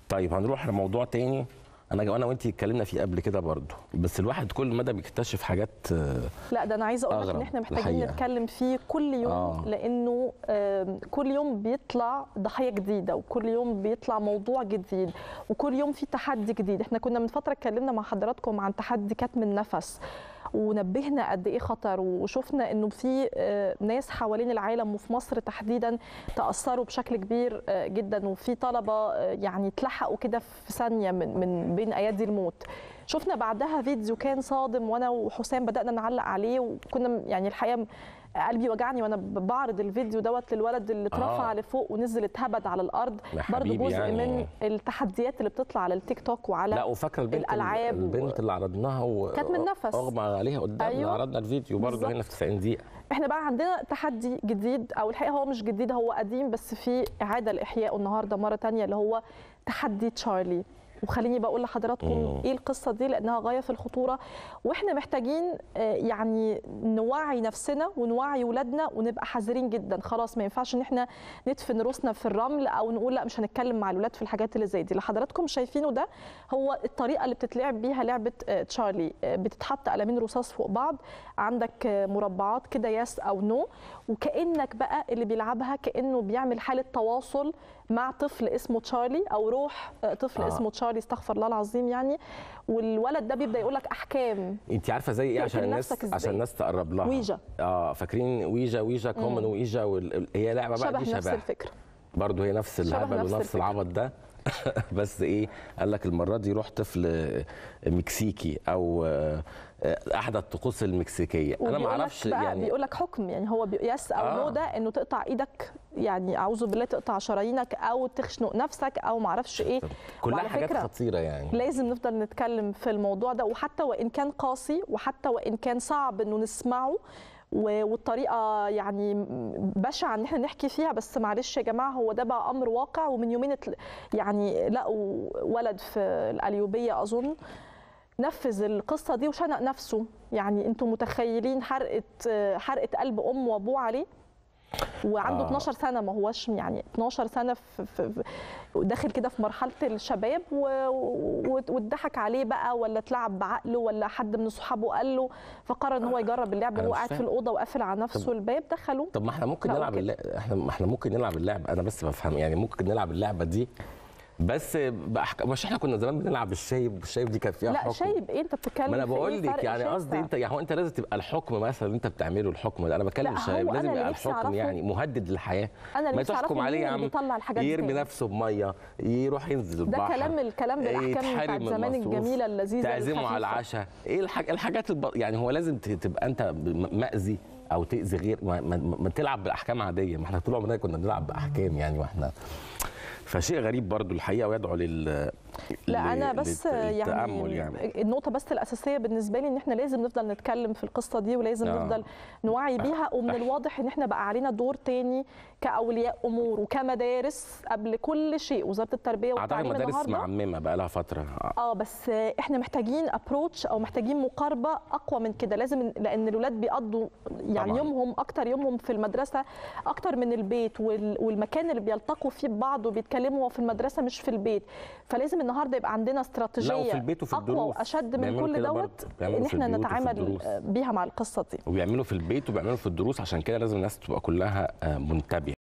طيب هنروح لموضوع تاني انا وانا وانت اتكلمنا فيه قبل كده برضه بس الواحد كل مدى بيكتشف حاجات آه، لا ده انا عايزه اقول لك ان أغرب احنا محتاجين الحقيقة. نتكلم فيه كل يوم آه. لانه آم، كل يوم بيطلع ضحيه جديده وكل يوم بيطلع موضوع جديد وكل يوم في تحدي جديد احنا كنا من فتره اتكلمنا مع حضراتكم عن تحدي كتم النفس ونبهنا قد ايه خطر وشفنا انه في آه، ناس حوالين العالم وفي مصر تحديدا تاثروا بشكل كبير آه، جدا وفي طلبه آه، يعني اتلحقوا كده في ثانيه من من بين ايادي الموت شفنا بعدها فيديو كان صادم وانا وحسام بدانا نعلق عليه وكنا يعني الحقيقه قلبي وجعني وانا بعرض الفيديو دوت للولد اللي اترفع آه. لفوق ونزل اتهبد على الارض يا برضه حبيبي جزء يعني. من التحديات اللي بتطلع على التيك توك وعلى لا وفاكره البنت الألعاب و- البنت اللي عرضناها و... كانت من نفس. اغمى عليها قدامنا أيوة. عرضنا الفيديو برضه بالظبط. هنا في 90 دقيقه احنا بقى عندنا تحدي جديد او الحقيقه هو مش جديد هو قديم بس في اعاده لاحيائه النهارده مره تانية اللي هو تحدي تشارلي وخليني بقول لحضراتكم مم. ايه القصه دي لانها غايه في الخطوره واحنا محتاجين آه، يعني نوعي نفسنا ونوعي ولادنا ونبقى حذرين جدا خلاص ما ينفعش ان احنا ندفن روسنا في الرمل او نقول لا مش هنتكلم مع الولاد في الحاجات اللي زي دي اللي حضراتكم شايفينه ده هو الطريقه اللي بتتلعب بيها لعبه آه، تشارلي آه، بتتحط قلمين رصاص فوق بعض عندك آه، مربعات كده يس او نو وكانك بقى اللي بيلعبها كانه بيعمل حاله تواصل مع طفل اسمه تشارلي او روح آه، طفل آه. آه. اسمه تشارلي استغفر الله العظيم يعني والولد ده بيبدا يقول لك احكام انت عارفه زي ايه تقتل عشان الناس نفسك إزاي؟ عشان الناس تقرب لها ويجا. اه فاكرين ويجا ويجا كومن ويجا وال... هي لعبه بقى شبه دي نفس شبه الفكره برضه هي نفس شبه الهبل نفس ونفس الفكرة. العبط ده بس ايه قال لك المره دي روح طفل مكسيكي او آه، احدى الطقوس المكسيكيه انا ما وبيقول لك اعرفش بقى يعني بيقول لك حكم يعني هو بي- يس او آه. نو ده انه تقطع ايدك يعني اعوذ بالله تقطع شرايينك او تخشنق نفسك او ما اعرفش ايه كلها وعلى حاجات فكرة خطيره يعني لازم نفضل نتكلم في الموضوع ده وحتى وان كان قاسي وحتى وان كان صعب انه نسمعه و- والطريقه يعني م- بشعه ان احنا نحكي فيها بس معلش يا جماعه هو ده بقى امر واقع ومن يومين اتل- يعني لقوا ولد في القليوبيه اظن نفذ القصه دي وشنق نفسه يعني انتم متخيلين حرقه حرقه قلب امه وابوه عليه وعنده آه. 12 سنه ما هوش يعني 12 سنه في, في في- داخل كده في مرحله الشباب و- و- واتضحك عليه بقى ولا اتلعب بعقله ولا حد من صحابه قال له فقرر ان هو يجرب اللعبه أنا وهو مش قاعد في فاهم. الاوضه وقافل على نفسه الباب دخلوا طب ما احنا ممكن لا، نلعب وكده. اللعبة احنا ما احنا ممكن نلعب اللعبه انا بس بفهم يعني ممكن نلعب اللعبه دي بس بأحك... مش احنا كنا زمان بنلعب الشايب الشايب دي كانت فيها لا حكم شايب ايه انت بتتكلم ما انا في إيه؟ بقول لك فرق يعني شاسع. قصدي انت يعني هو انت لازم تبقى الحكم مثلا اللي انت بتعمله الحكم ده انا بتكلم لا، الشايب هو لازم أنا اللي يبقى نفسي الحكم أعرفه- يعني مهدد للحياه انا اللي ما نفسي أعرفه تحكم مين عليه يا اللي عم بيطلع الحاجات يرمي دي. نفسه بميه يروح ينزل ده البحر كلام الكلام بالاحكام يتحرم بتاعت من زمان المصروف، الجميله اللذيذه تعزمه الخفيفة. على العشاء ايه الحاج... الحاجات الب... يعني هو لازم ت- تبقى انت م- مأذي او تأذي غير ما, ما... ما تلعب بالاحكام عاديه ما احنا طول عمرنا كنا بنلعب باحكام يعني واحنا فشيء غريب برضو الحقيقه ويدعو لل لا لل- انا بس للت- يعني, للتأمل يعني النقطه بس الاساسيه بالنسبه لي ان احنا لازم نفضل نتكلم في القصه دي ولازم آه. نفضل نوعي بيها ومن الواضح ان احنا بقى علينا دور تاني كاولياء امور وكمدارس قبل كل شيء وزاره التربيه اعتقد والتعليم المدارس النهارده معممه بقى لها فتره اه بس احنا محتاجين ابروتش او محتاجين مقاربه اقوى من كده لازم لان الولاد بيقضوا يعني طبعاً. طبعا. يومهم اكتر يومهم في المدرسه اكتر من البيت وال- والمكان اللي بيلتقوا فيه ببعض وبيتكلموا هو في المدرسه مش في البيت فلازم النهارده يبقى عندنا استراتيجيه لا وفي البيت وفي اقوى الدروس واشد من بيعملوا كل كده دوت برضه. بيعملوا ان في احنا البيوت وفي نتعامل الدروس. بيها مع القصه دي وبيعملوا في البيت وبيعملوا في الدروس عشان كده لازم الناس تبقى كلها آه، منتبهه